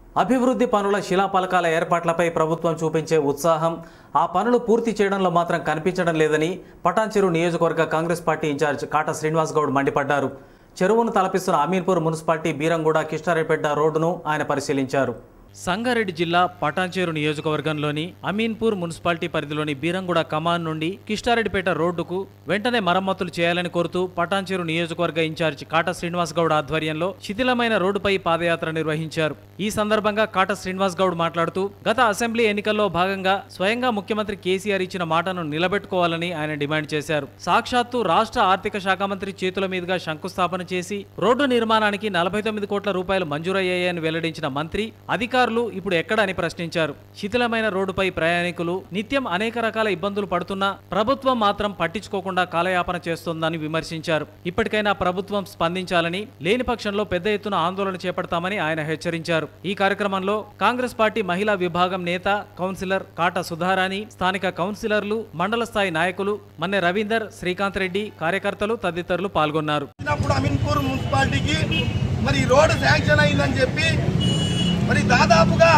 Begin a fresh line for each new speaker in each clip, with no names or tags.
అభివృద్ధి పనుల శిలాపలకాల ఏర్పాట్లపై ప్రభుత్వం చూపించే ఉత్సాహం ఆ పనులు పూర్తి చేయడంలో మాత్రం కనిపించడం లేదని పటాన్చెరు నియోజకవర్గ కాంగ్రెస్ పార్టీ ఇన్ఛార్జ్ కాటా శ్రీనివాస్ గౌడ్ మండిపడ్డారు చెరువును తలపిస్తున్న అమీన్పూర్ మున్సిపాలిటీ బీరంగూడ కిష్టారెడ్డిపేట రోడ్డును ఆయన పరిశీలించారు సంగారెడ్డి జిల్లా పటాన్చేరు నియోజకవర్గంలోని అమీన్పూర్ మున్సిపాలిటీ పరిధిలోని బీరంగూడ కమాన్ నుండి కిష్టారెడ్డిపేట రోడ్డుకు వెంటనే మరమ్మతులు చేయాలని కోరుతూ పటాన్చేరు నియోజకవర్గ ఇన్ఛార్జ్ కాట శ్రీనివాస్ గౌడ్ ఆధ్వర్యంలో శిథిలమైన రోడ్డుపై పాదయాత్ర నిర్వహించారు ఈ సందర్భంగా కాట శ్రీనివాస్ గౌడ్ మాట్లాడుతూ గత అసెంబ్లీ ఎన్నికల్లో భాగంగా స్వయంగా ముఖ్యమంత్రి కేసీఆర్ ఇచ్చిన మాటను నిలబెట్టుకోవాలని ఆయన డిమాండ్ చేశారు సాక్షాత్తు రాష్ట్ర ఆర్థిక శాఖ మంత్రి చేతుల మీదుగా శంకుస్థాపన చేసి రోడ్డు నిర్మాణానికి నలభై తొమ్మిది కోట్ల రూపాయలు మంజూరయ్యాయని వెల్లడించిన మంత్రి అధికారులు ఇప్పుడు ఎక్కడ అని ప్రశ్నించారు శిథిలమైన రోడ్డుపై ప్రయాణికులు నిత్యం అనేక రకాల ఇబ్బందులు పడుతున్నా ప్రభుత్వం మాత్రం పట్టించుకోకుండా కాలయాపన చేస్తోందని విమర్శించారు ఇప్పటికైనా ప్రభుత్వం స్పందించాలని లేని పక్షంలో పెద్ద ఎత్తున ఆందోళన చేపడతామని ఆయన హెచ్చరించారు ఈ కార్యక్రమంలో కాంగ్రెస్ పార్టీ మహిళా విభాగం నేత కౌన్సిలర్ కాట సుధారాణి స్థానిక కౌన్సిలర్లు మండల స్థాయి నాయకులు మన్నె రవీందర్ శ్రీకాంత్ రెడ్డి కార్యకర్తలు తదితరులు పాల్గొన్నారు
వచ్చినప్పుడు అమీన్పూర్ మున్సిపాలిటీకి మరి ఈ రోడ్డు శాంక్షన్ అయిందని చెప్పి మరి దాదాపుగా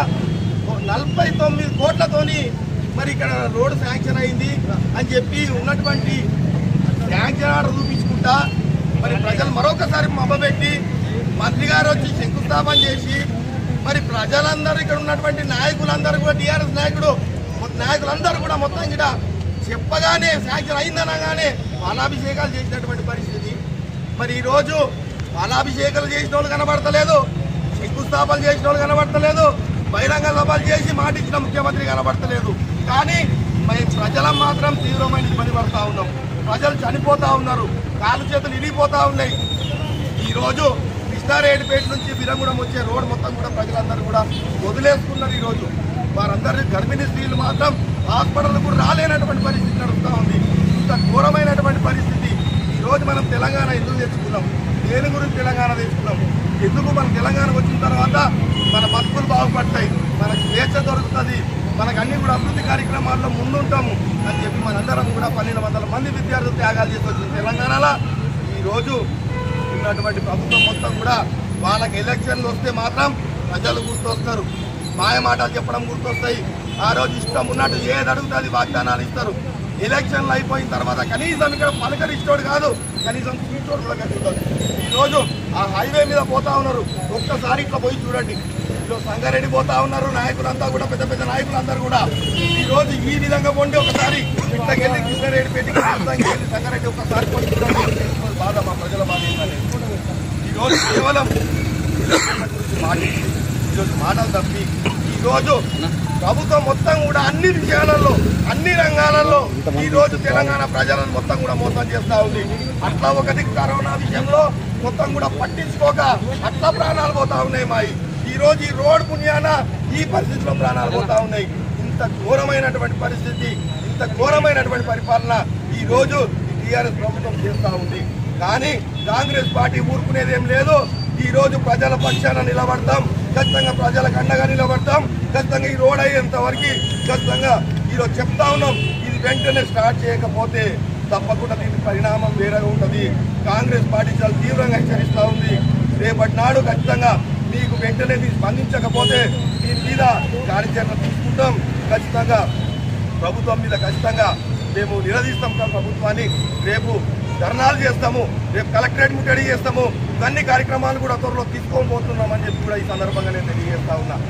నలభై తొమ్మిది కోట్లతోని మరి ఇక్కడ రోడ్డు శాంక్షన్ అయింది అని చెప్పి ఉన్నటువంటి శాంక్షన్ ఆర్డర్ చూపించుకుంటా మరి ప్రజలు మరొకసారి మబ్బబెట్టి మంత్రి గారు వచ్చి శంకుస్థాపన చేసి మరి ప్రజలందరూ ఇక్కడ ఉన్నటువంటి నాయకులందరూ కూడా టీఆర్ఎస్ నాయకుడు నాయకులందరూ కూడా మొత్తం ఇక్కడ చెప్పగానే శాంక్షన్ అయిందనగానే పాలాభిషేకాలు చేసినటువంటి పరిస్థితి మరి ఈరోజు పాలాభిషేకాలు చేసిన వాళ్ళు కనబడతలేదు శంకుస్థాపన చేసిన వాళ్ళు కనబడతలేదు బహిరంగ సభలు చేసి మాట ఇచ్చిన ముఖ్యమంత్రి కనబడతలేదు కానీ మరి ప్రజలం మాత్రం తీవ్రమైన ఇబ్బంది పడతా ఉన్నాం ప్రజలు చనిపోతా ఉన్నారు కాలు చేతులు ఇరిగిపోతా ఉన్నాయి ఈ రోజు కృష్ణారేడిపేట నుంచి విరంగుడం వచ్చే రోడ్ మొత్తం కూడా ప్రజలందరూ కూడా వదిలేసుకున్నారు ఈ రోజు వారందరి గర్భిణీ స్త్రీలు మాత్రం హాస్పిటల్ కూడా రాలేనటువంటి పరిస్థితి నడుస్తూ ఉంది ఇంత ఘోరమైనటువంటి పరిస్థితి ఈ రోజు మనం తెలంగాణ ఎందుకు తెచ్చుకున్నాం దేని గురించి తెలంగాణ తెచ్చుకున్నాం ఎందుకు మన తెలంగాణ వచ్చిన తర్వాత మన బతుకులు బాగుపడతాయి మనకు స్వేచ్ఛ దొరుకుతుంది మనకు అన్ని కూడా అభివృద్ధి కార్యక్రమాల్లో ముందుంటాము అని చెప్పి మనందరం కూడా పన్నెండు వందల మంది విద్యార్థులు త్యాగాలు చేసి వచ్చిన తెలంగాణలో ఈ రోజు ఉన్నటువంటి ప్రభుత్వం మొత్తం కూడా వాళ్ళకి ఎలక్షన్లు వస్తే మాత్రం ప్రజలు గుర్తొస్తారు మాయ మాటలు చెప్పడం గుర్తొస్తాయి ఆ రోజు ఇష్టం ఉన్నట్టు ఏది అడుగుతుంది వాగ్దానాలు ఇస్తారు ఎలక్షన్లు అయిపోయిన తర్వాత కనీసం ఇక్కడ పలకరిస్తోడు కాదు కనీసం చూచోడు కూడా కనిపిస్తుంది ఈ రోజు ఆ హైవే మీద పోతా ఉన్నారు ఒక్కసారి ఇట్లా పోయి చూడండి ఈరోజు సంగారెడ్డి పోతా ఉన్నారు నాయకులంతా కూడా పెద్ద పెద్ద నాయకులందరూ కూడా ఈ రోజు ఈ విధంగా ఉండి ఒకసారి ఇట్లకెళ్ళి కృష్ణారెడ్డి పెట్టి వెళ్ళి సంగారెడ్డి ఒకసారి పోయి చూడండి బాధ మా ప్రజల బాధ ఏంటని ఈ రోజు కేవలం మాట ఈరోజు మాటలు తప్పి ఈ రోజు ప్రభుత్వం మొత్తం కూడా అన్ని విషయాలలో అన్ని రంగాలలో ఈ రోజు తెలంగాణ ప్రజలను మొత్తం కూడా మోసం చేస్తా ఉంది అట్లా ఒకటి కరోనా విషయంలో మొత్తం కూడా పట్టించుకోక అట్లా ప్రాణాలు పోతా ఉన్నాయి మాయి ఈ రోజు ఈ రోడ్ పుణ్యాన ఈ పరిస్థితిలో ప్రాణాలు పోతా ఉన్నాయి ఇంత ఘోరమైనటువంటి పరిస్థితి ఇంత ఘోరమైనటువంటి పరిపాలన ఈ రోజు టీఆర్ఎస్ ప్రభుత్వం చేస్తా ఉంది కానీ కాంగ్రెస్ పార్టీ ఊరుకునేది ఏం లేదు ఈ రోజు ప్రజల పక్షాన నిలబడతాం ఖచ్చితంగా ప్రజలకు అండగా నిలబడతాం ఖచ్చితంగా ఈ రోడ్ అయ్యేంత వరకు ఖచ్చితంగా ఈరోజు చెప్తా ఉన్నాం ఇది వెంటనే స్టార్ట్ చేయకపోతే తప్పకుండా దీని పరిణామం వేరేగా ఉంటుంది కాంగ్రెస్ పార్టీ చాలా తీవ్రంగా హెచ్చరిస్తూ ఉంది రేపటి నాడు ఖచ్చితంగా మీకు వెంటనే దీన్ని స్పందించకపోతే దీని మీద కార్యాచరణ తీసుకుంటాం ఖచ్చితంగా ప్రభుత్వం మీద ఖచ్చితంగా మేము నిలదీస్తాం కదా ప్రభుత్వాన్ని రేపు ధర్నాలు చేస్తాము రేపు కలెక్టరేట్ ముట్టడి చేస్తాము ఇవన్నీ కార్యక్రమాలు కూడా త్వరలో తీసుకొని పోతున్నామని చెప్పి కూడా ఈ సందర్భంగా నేను తెలియజేస్తా ఉన్నా